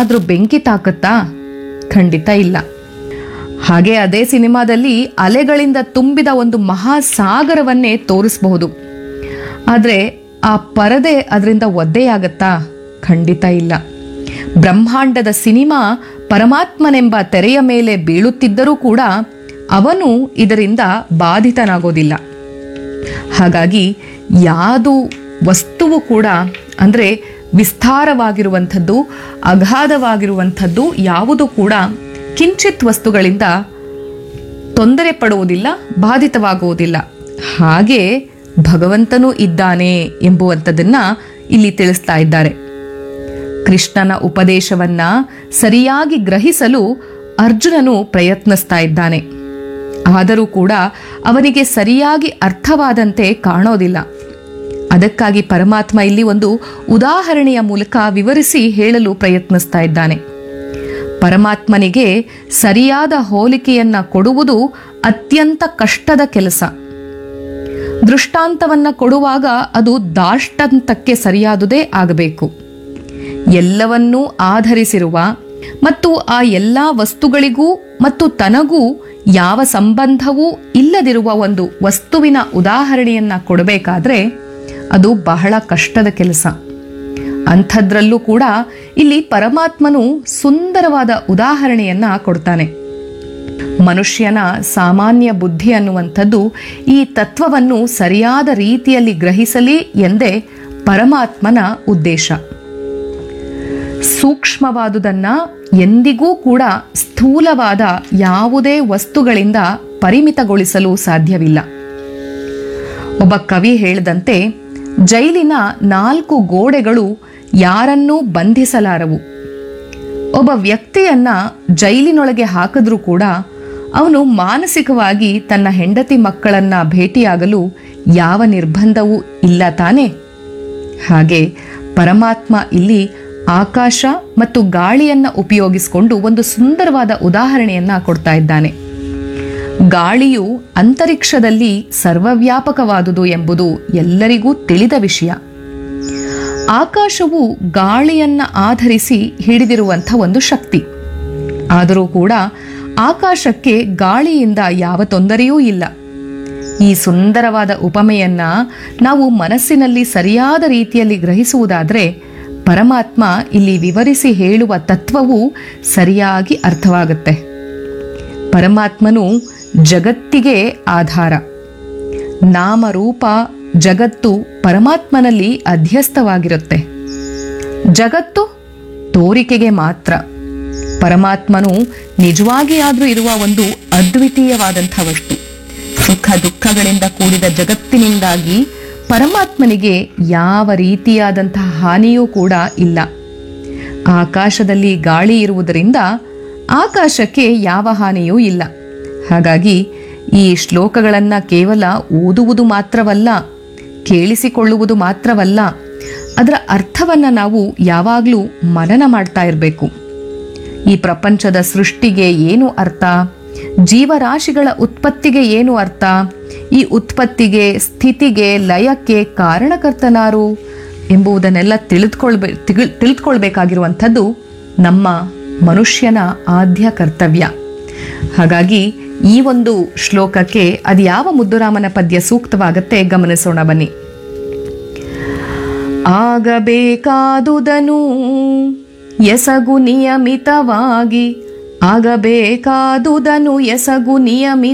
ಆದ್ರೂ ಬೆಂಕಿ ತಾಕತ್ತಾ ಖಂಡಿತ ಇಲ್ಲ ಹಾಗೆ ಅದೇ ಸಿನಿಮಾದಲ್ಲಿ ಅಲೆಗಳಿಂದ ತುಂಬಿದ ಒಂದು ಮಹಾಸಾಗರವನ್ನೇ ತೋರಿಸಬಹುದು ಆದರೆ ಆ ಪರದೆ ಅದರಿಂದ ಒದ್ದೆಯಾಗತ್ತಾ ಖಂಡಿತ ಇಲ್ಲ ಬ್ರಹ್ಮಾಂಡದ ಸಿನಿಮಾ ಪರಮಾತ್ಮನೆಂಬ ತೆರೆಯ ಮೇಲೆ ಬೀಳುತ್ತಿದ್ದರೂ ಕೂಡ ಅವನು ಇದರಿಂದ ಬಾಧಿತನಾಗೋದಿಲ್ಲ ಹಾಗಾಗಿ ಯಾವುದು ವಸ್ತುವು ಕೂಡ ಅಂದರೆ ವಿಸ್ತಾರವಾಗಿರುವಂಥದ್ದು ಅಗಾಧವಾಗಿರುವಂಥದ್ದು ಯಾವುದು ಕೂಡ ಕಿಂಚಿತ್ ವಸ್ತುಗಳಿಂದ ತೊಂದರೆ ಪಡುವುದಿಲ್ಲ ಬಾಧಿತವಾಗುವುದಿಲ್ಲ ಹಾಗೆ ಭಗವಂತನೂ ಇದ್ದಾನೆ ಎಂಬುವಂಥದ್ದನ್ನ ಇಲ್ಲಿ ತಿಳಿಸ್ತಾ ಇದ್ದಾರೆ ಕೃಷ್ಣನ ಉಪದೇಶವನ್ನ ಸರಿಯಾಗಿ ಗ್ರಹಿಸಲು ಅರ್ಜುನನು ಪ್ರಯತ್ನಿಸ್ತಾ ಇದ್ದಾನೆ ಆದರೂ ಕೂಡ ಅವನಿಗೆ ಸರಿಯಾಗಿ ಅರ್ಥವಾದಂತೆ ಕಾಣೋದಿಲ್ಲ ಅದಕ್ಕಾಗಿ ಪರಮಾತ್ಮ ಇಲ್ಲಿ ಒಂದು ಉದಾಹರಣೆಯ ಮೂಲಕ ವಿವರಿಸಿ ಹೇಳಲು ಪ್ರಯತ್ನಿಸ್ತಾ ಇದ್ದಾನೆ ಪರಮಾತ್ಮನಿಗೆ ಸರಿಯಾದ ಹೋಲಿಕೆಯನ್ನ ಕೊಡುವುದು ಅತ್ಯಂತ ಕಷ್ಟದ ಕೆಲಸ ದೃಷ್ಟಾಂತವನ್ನ ಕೊಡುವಾಗ ಅದು ದಾಷ್ಟಂತಕ್ಕೆ ಸರಿಯಾದುದೇ ಆಗಬೇಕು ಎಲ್ಲವನ್ನೂ ಆಧರಿಸಿರುವ ಮತ್ತು ಆ ಎಲ್ಲ ವಸ್ತುಗಳಿಗೂ ಮತ್ತು ತನಗೂ ಯಾವ ಸಂಬಂಧವೂ ಇಲ್ಲದಿರುವ ಒಂದು ವಸ್ತುವಿನ ಉದಾಹರಣೆಯನ್ನ ಕೊಡಬೇಕಾದ್ರೆ ಅದು ಬಹಳ ಕಷ್ಟದ ಕೆಲಸ ಅಂಥದ್ರಲ್ಲೂ ಕೂಡ ಇಲ್ಲಿ ಪರಮಾತ್ಮನು ಸುಂದರವಾದ ಉದಾಹರಣೆಯನ್ನ ಕೊಡ್ತಾನೆ ಮನುಷ್ಯನ ಸಾಮಾನ್ಯ ಬುದ್ಧಿ ಅನ್ನುವಂಥದ್ದು ಈ ತತ್ವವನ್ನು ಸರಿಯಾದ ರೀತಿಯಲ್ಲಿ ಗ್ರಹಿಸಲಿ ಎಂದೇ ಪರಮಾತ್ಮನ ಉದ್ದೇಶ ಸೂಕ್ಷ್ಮವಾದುದನ್ನ ಎಂದಿಗೂ ಕೂಡ ಸ್ಥೂಲವಾದ ಯಾವುದೇ ವಸ್ತುಗಳಿಂದ ಪರಿಮಿತಗೊಳಿಸಲು ಸಾಧ್ಯವಿಲ್ಲ ಒಬ್ಬ ಕವಿ ಹೇಳಿದಂತೆ ಜೈಲಿನ ನಾಲ್ಕು ಗೋಡೆಗಳು ಯಾರನ್ನೂ ಬಂಧಿಸಲಾರವು ಒಬ್ಬ ವ್ಯಕ್ತಿಯನ್ನ ಜೈಲಿನೊಳಗೆ ಹಾಕಿದ್ರೂ ಕೂಡ ಅವನು ಮಾನಸಿಕವಾಗಿ ತನ್ನ ಹೆಂಡತಿ ಮಕ್ಕಳನ್ನ ಭೇಟಿಯಾಗಲು ಯಾವ ನಿರ್ಬಂಧವೂ ಇಲ್ಲ ತಾನೇ ಹಾಗೆ ಪರಮಾತ್ಮ ಇಲ್ಲಿ ಆಕಾಶ ಮತ್ತು ಗಾಳಿಯನ್ನ ಉಪಯೋಗಿಸಿಕೊಂಡು ಒಂದು ಸುಂದರವಾದ ಉದಾಹರಣೆಯನ್ನ ಕೊಡ್ತಾ ಇದ್ದಾನೆ ಗಾಳಿಯು ಅಂತರಿಕ್ಷದಲ್ಲಿ ಸರ್ವವ್ಯಾಪಕವಾದುದು ಎಂಬುದು ಎಲ್ಲರಿಗೂ ತಿಳಿದ ವಿಷಯ ಆಕಾಶವು ಗಾಳಿಯನ್ನ ಆಧರಿಸಿ ಹಿಡಿದಿರುವಂಥ ಒಂದು ಶಕ್ತಿ ಆದರೂ ಕೂಡ ಆಕಾಶಕ್ಕೆ ಗಾಳಿಯಿಂದ ಯಾವ ತೊಂದರೆಯೂ ಇಲ್ಲ ಈ ಸುಂದರವಾದ ಉಪಮೆಯನ್ನ ನಾವು ಮನಸ್ಸಿನಲ್ಲಿ ಸರಿಯಾದ ರೀತಿಯಲ್ಲಿ ಗ್ರಹಿಸುವುದಾದರೆ ಪರಮಾತ್ಮ ಇಲ್ಲಿ ವಿವರಿಸಿ ಹೇಳುವ ತತ್ವವು ಸರಿಯಾಗಿ ಅರ್ಥವಾಗುತ್ತೆ ಪರಮಾತ್ಮನು ಜಗತ್ತಿಗೆ ಆಧಾರ ನಾಮರೂಪ ಜಗತ್ತು ಪರಮಾತ್ಮನಲ್ಲಿ ಅಧ್ಯಸ್ಥವಾಗಿರುತ್ತೆ ಜಗತ್ತು ತೋರಿಕೆಗೆ ಮಾತ್ರ ಪರಮಾತ್ಮನು ನಿಜವಾಗಿ ಆದ್ರೂ ಇರುವ ಒಂದು ಅದ್ವಿತೀಯವಾದಂಥ ವಸ್ತು ಸುಖ ದುಃಖಗಳಿಂದ ಕೂಡಿದ ಜಗತ್ತಿನಿಂದಾಗಿ ಪರಮಾತ್ಮನಿಗೆ ಯಾವ ರೀತಿಯಾದಂತಹ ಹಾನಿಯೂ ಕೂಡ ಇಲ್ಲ ಆಕಾಶದಲ್ಲಿ ಗಾಳಿ ಇರುವುದರಿಂದ ಆಕಾಶಕ್ಕೆ ಯಾವ ಹಾನಿಯೂ ಇಲ್ಲ ಹಾಗಾಗಿ ಈ ಶ್ಲೋಕಗಳನ್ನು ಕೇವಲ ಓದುವುದು ಮಾತ್ರವಲ್ಲ ಕೇಳಿಸಿಕೊಳ್ಳುವುದು ಮಾತ್ರವಲ್ಲ ಅದರ ಅರ್ಥವನ್ನು ನಾವು ಯಾವಾಗಲೂ ಮನನ ಮಾಡ್ತಾ ಇರಬೇಕು ಈ ಪ್ರಪಂಚದ ಸೃಷ್ಟಿಗೆ ಏನು ಅರ್ಥ ಜೀವರಾಶಿಗಳ ಉತ್ಪತ್ತಿಗೆ ಏನು ಅರ್ಥ ಈ ಉತ್ಪತ್ತಿಗೆ ಸ್ಥಿತಿಗೆ ಲಯಕ್ಕೆ ಕಾರಣಕರ್ತನಾರು ಎಂಬುದನ್ನೆಲ್ಲ ತಿಳಿದುಕೊಳ್ಬೇ ತಿಳ್- ತಿಳಿದುಕೊಳ್ಬೇಕಾಗಿರುವಂಥದ್ದು ನಮ್ಮ ಮನುಷ್ಯನ ಆದ್ಯ ಕರ್ತವ್ಯ ಹಾಗಾಗಿ ಈ ಒಂದು ಶ್ಲೋಕಕ್ಕೆ ಅದು ಯಾವ ಮುದ್ದುರಾಮನ ಪದ್ಯ ಸೂಕ್ತವಾಗತ್ತೆ ಗಮನಿಸೋಣ ಬನ್ನಿ ಆಗಬೇಕಾದುದನು ಎಸಗು ನಿಯಮಿತವಾಗಿ ಆಗಬೇಕಾದುದನು ಎಸಗು ನಿಯಮಿತ